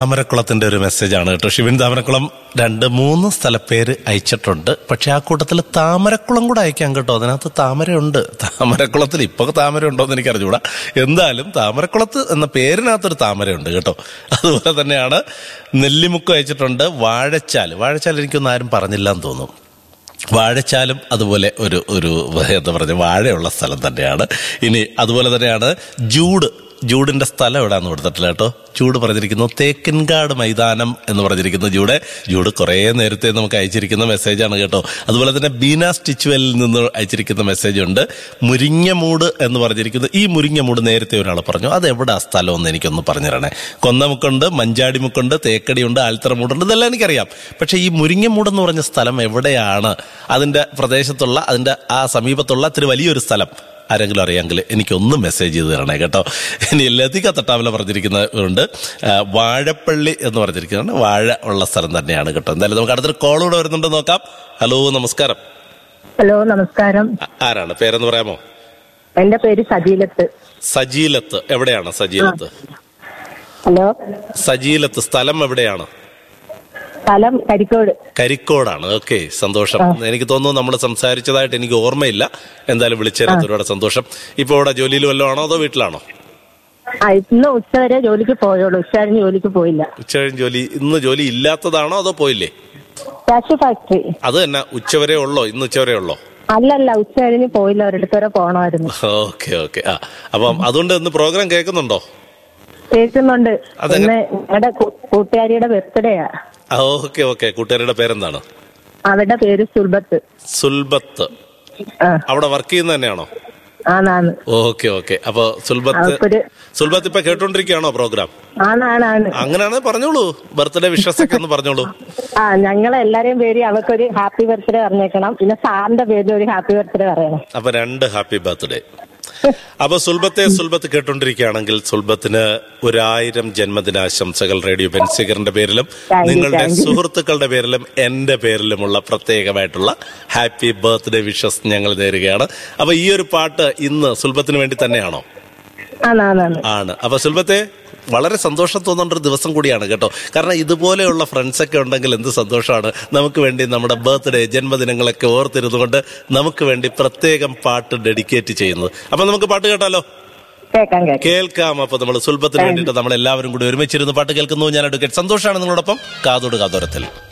താമരക്കുളത്തിന്റെ ഒരു മെസ്സേജാണ് കേട്ടോ ഷിബിൻ താമരക്കുളം രണ്ട് മൂന്ന് സ്ഥലപ്പേര് അയച്ചിട്ടുണ്ട് പക്ഷെ ആ കൂട്ടത്തിൽ താമരക്കുളം കൂടെ അയക്കാം കേട്ടോ അതിനകത്ത് താമരയുണ്ട് താമരക്കുളത്തിൽ ഇപ്പൊ താമര ഉണ്ടോ എന്ന് എനിക്ക് അറിഞ്ഞുകൂടാ എന്തായാലും താമരക്കുളത്ത് എന്ന പേരിനകത്തൊരു താമരയുണ്ട് കേട്ടോ അതുപോലെ തന്നെയാണ് നെല്ലിമുക്ക് അയച്ചിട്ടുണ്ട് വാഴച്ചാൽ വാഴച്ചാൽ എനിക്കൊന്നും ആരും പറഞ്ഞില്ല എന്ന് തോന്നുന്നു വാഴച്ചാലും അതുപോലെ ഒരു ഒരു എന്താ പറയുക വാഴയുള്ള സ്ഥലം തന്നെയാണ് ഇനി അതുപോലെ തന്നെയാണ് ജൂഡ് ജൂഡിന്റെ സ്ഥലം എവിടെയാന്ന് കൊടുത്തിട്ടില്ല കേട്ടോ ജൂഡ് പറഞ്ഞിരിക്കുന്നു തേക്കിൻകാട് മൈതാനം എന്ന് പറഞ്ഞിരിക്കുന്നു ജൂഡ് ജൂഡ് കുറേ നേരത്തെ നമുക്ക് അയച്ചിരിക്കുന്ന മെസ്സേജാണ് കേട്ടോ അതുപോലെ തന്നെ ബീന സ്റ്റിച്ചുവലിൽ നിന്ന് അയച്ചിരിക്കുന്ന മെസ്സേജ് ഉണ്ട് മുരിങ്ങമൂട് എന്ന് പറഞ്ഞിരിക്കുന്നു ഈ മുരിങ്ങമൂട് നേരത്തെ ഒരാൾ പറഞ്ഞു അത് എവിടെ സ്ഥലം എന്ന് എനിക്കൊന്ന് പറഞ്ഞു തരണേ കൊന്നമുക്കുണ്ട് മഞ്ചാടിമുക്കുണ്ട് തേക്കടിയുണ്ട് ആൽത്തറമൂടുണ്ട് ഇതെല്ലാം എനിക്കറിയാം പക്ഷെ ഈ മുരിങ്ങമൂട് എന്ന് പറഞ്ഞ സ്ഥലം എവിടെയാണ് അതിന്റെ പ്രദേശത്തുള്ള അതിന്റെ ആ സമീപത്തുള്ള ഇത്തിരി വലിയൊരു സ്ഥലം ആരെങ്കിലും അറിയാമെങ്കിൽ എനിക്കൊന്ന് മെസ്സേജ് ചെയ്ത് തരണേ കേട്ടോ ഇനി ലതിക തട്ടാവല പറഞ്ഞിരിക്കുന്നതുകൊണ്ട് ആ, വാഴപ്പള്ളി എന്ന് പറഞ്ഞിരിക്കുന്നതാണ് വാഴ ഉള്ള സ്ഥലം തന്നെയാണ് കേട്ടോ എന്തായാലും നമുക്ക് അടുത്തൊരു കോൾ കൂടെ വരുന്നുണ്ട് നോക്കാം ഹലോ നമസ്കാരം ഹലോ നമസ്കാരം ആ- ആരാണ് പേരെന്ന് പറയാമോ എന്റെ പേര് സജീലത്ത് സജീലത്ത് എവിടെയാണ് സജീലത്ത് ഹലോ സജീലത്ത് സ്ഥലം എവിടെയാണ് സ്ഥലം കരിക്കോട് കരിക്കോടാണ് ഓക്കെ സന്തോഷം എനിക്ക് തോന്നുന്നു നമ്മൾ സംസാരിച്ചതായിട്ട് എനിക്ക് ഓർമ്മയില്ല എന്തായാലും വിളിച്ചതിനകത്ത് ഒരുപാട് സന്തോഷം ഇപ്പൊ ഇവിടെ ജോലിയിൽ വല്ലതും ആണോ അതോ വീട്ടിലാണോ ആ ഇന്ന് ഉച്ചവരെ ജോലിക്ക് പോയോളൂ ഉച്ച കഴിഞ്ഞ് ജോലിക്ക് പോയില്ല ഉച്ചകഴിഞ്ഞ് ജോലി ഇന്ന് ജോലി ഇല്ലാത്തതാണോ അതോ പോയില്ലേ കാശ് ഫാക്ടറി അത് തന്നെ ഉച്ചവരെ ഉള്ളോ ഇന്ന് ഉച്ചവരെ ഉള്ളോ അല്ലല്ല ഉച്ച കഴിഞ്ഞ് പോയില്ല ഒരിടത്ത് വരെ പോണമായിരുന്നു ഓക്കെ ഓക്കെ ആ അപ്പം അതുകൊണ്ട് ഇന്ന് പ്രോഗ്രാം കേൾക്കുന്നുണ്ടോ കേൾക്കുന്നുണ്ട് അതെങ്ങനെ- ഇന്ന് ഞങ്ങളുടെ കൂട്ടുകാരിയുടെ ബർത്ത്ഡേയാ ആ ഓക്കെ ഓക്കെ കൂട്ടുകാരുടെ പേരെന്താണ് അവരുടെ പേര് സുൽബത്ത് സുൽബത്ത് ആ അവിടെ വർക്ക് ചെയ്യുന്ന തന്നെയാണോ ആണാണ് ഓക്കെ ഓക്കെ അപ്പൊ സുൽബത്ത് അവർക്കൊരു സുൽബത്ത് ഇപ്പൊ കേട്ടോണ്ടിരിക്കുകയാണോ പ്രോഗ്രാം ആണാണാണ് അങ്ങനെയാണെങ്കിൽ പറഞ്ഞോളൂ ബർത്ത്ഡേ വിഷസ് ഒക്കെ ഒന്ന് പറഞ്ഞോളൂ ആ ഞങ്ങൾ എല്ലാരെയും പേര് അവർക്കൊരു ഹാപ്പി ബർത്ത്ഡേ പറഞ്ഞേക്കണം പിന്നെ സാറിന്റെ പേരിൽ ഒരു ഹാപ്പി ബർത്ത്ഡേ പറയണം അപ്പൊ രണ്ട് ഹാപ്പി ബർത്ത്ഡേ അപ്പൊ സുൽബത്തെ സുൽബത്ത് കേട്ടോണ്ടിരിക്കുകയാണെങ്കിൽ സുൽബത്തിന് ഒരായിരം ജന്മദിനാശംസകൾ റേഡിയോ ബെൻസിഗറിന്റെ പേരിലും Thank you, നിങ്ങളുടെ thank you. സുഹൃത്തുക്കളുടെ പേരിലും എന്റെ പേരിലുമുള്ള പ്രത്യേകമായിട്ടുള്ള ഹാപ്പി ബർത്ത്ഡേ വിഷസ് ഞങ്ങൾ നേരുകയാണ് അപ്പൊ ഈ ഒരു പാട്ട് ഇന്ന് സുൽബത്തിന് വേണ്ടി തന്നെയാണോ ആണാണാണ് ആണ് അപ്പൊ സുൽബത്തെ വളരെ സന്തോഷം തോന്നേണ്ട ഒരു ദിവസം കൂടിയാണ് കേട്ടോ കാരണം ഇതുപോലെയുള്ള ഫ്രണ്ട്സ് ഒക്കെ ഉണ്ടെങ്കിൽ എന്ത് സന്തോഷമാണ് നമുക്ക് വേണ്ടി നമ്മുടെ ബർത്ത്ഡേ ജന്മദിനങ്ങളൊക്കെ ഓർത്തിരുന്നുകൊണ്ട് നമുക്ക് വേണ്ടി പ്രത്യേകം പാട്ട് ഡെഡിക്കേറ്റ് ചെയ്യുന്നത് അപ്പൊ നമുക്ക് പാട്ട് കേട്ടാലോ കേക്കാം കേക്കാം കേൾക്കാം അപ്പൊ നമ്മൾ സുൽഭത്തിന് വേണ്ടിയിട്ട് നമ്മൾ എല്ലാവരും കൂടി ഒരുമിച്ചിരുന്ന് പാട്ട് കേൾക്കുന്നു ഞാൻ എടുക്കട്ടെ സന്തോഷമാണ് നിങ്ങളോടൊപ്പം കാതോട് കാതോരത്തിൽ